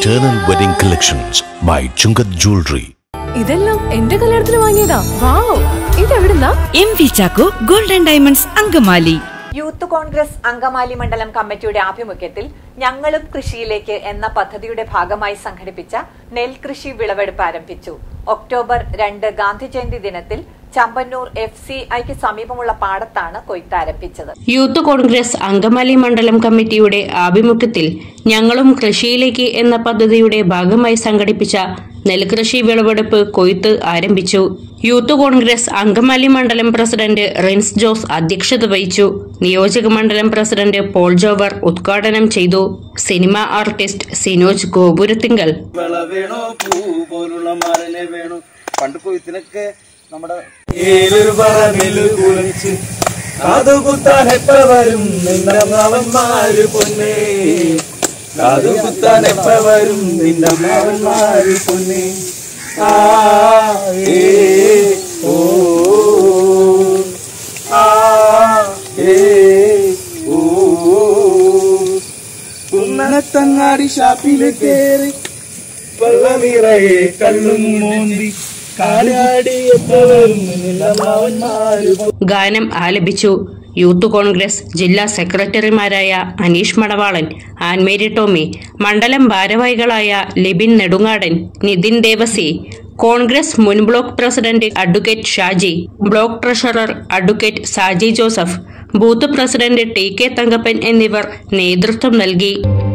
Eternal Wedding Collections by Chungat Jewelry. ഇതെല്ലാം എന്റെ കല്യാണത്തിന് വാങ്ങിയതാ വാവ് ഇതെവിടുന്നാ M V Chacko golden diamonds Angamaly youth Congress Angamaly മണ്ഡലം കമ്മിറ്റിയുടെ ആഭിമുഖ്യത്തിൽ ഞങ്ങളും കൃഷിയിലേക്ക് എന്ന പദ്ധതിയുടെ ഭാഗമായി സംഘടിപ്പിച്ച നെൽകൃഷി വിളവെടുപ്പ് ആരംഭിച്ചു ഒക്ടോബർ രണ്ട് ഗാന്ധി ജയന്തി ദിനത്തിൽ ചമ്പന്നൂർ എഫ് സി ഐക്ക് സമീപമുള്ള പാടത്താണ് കൊയ്ത്ത് ആരംഭിച്ചത് യൂത്ത് കോൺഗ്രസ് അങ്കമാലി മണ്ഡലം കമ്മിറ്റിയുടെ ആഭിമുഖ്യത്തിൽ ഞങ്ങളും കൃഷിയിലേക്ക് എന്ന പദ്ധതിയുടെ ഭാഗമായി സംഘടിപ്പിച്ച നെൽകൃഷി വിളവെടുപ്പ് കൊയ്ത്ത് ആരംഭിച്ചു യൂത്ത് കോൺഗ്രസ് അങ്കമാലി മണ്ഡലം പ്രസിഡന്റ് റിൻസ് ജോസ് അധ്യക്ഷത വഹിച്ചു നിയോജക മണ്ഡലം പ്രസിഡന്റ് പോൾ ജോവർ ഉദ്ഘാടനം ചെയ്തു സിനിമാ ആർട്ടിസ്റ്റ് സിനോജ് ഗോപുരത്തിങ്കൽ വിള വേണോ പൂ പോലുള്ള മരനെ വേണോ പണ്ട് കൊയ്ത്തിനൊക്കെ നമ്മുടെ ഏതൊരു പറമ്പില് കുളിച്ച് കാതുകുത്താൻ എപ്പ വരും നിന്റെ മാവന്മാര് പൊന്നേ കാതുകുത്താൻ എപ്പ വരും നിന്റെ മാവന്മാര് പൊന്നേ ആ ഏ ഓ ആ ഏ ഓ കുന്നത്തങ്ങാടി ഷാപ്പില് കേറി വെള്ളനിറയെ കള്ളും മോന്തി കാലാടിയപ്പോഴും മാവന്മാര് ഗാനം ആലപിച്ചു യൂത്ത് കോൺഗ്രസ് ജില്ലാ സെക്രട്ടറിമാരായ അനീഷ് മണവാളൻ ആൻമേരി ടോമി മണ്ഡലം ഭാരവാഹികളായ ലിബിൻ നെടുങ്ങാടൻ നിതിൻ ദേവസി കോൺഗ്രസ് മുൻ block president advocate Shaji block treasurer advocate Saji Joseph booth president T K Thankappan എന്നിവർ നേതൃത്വം നൽകി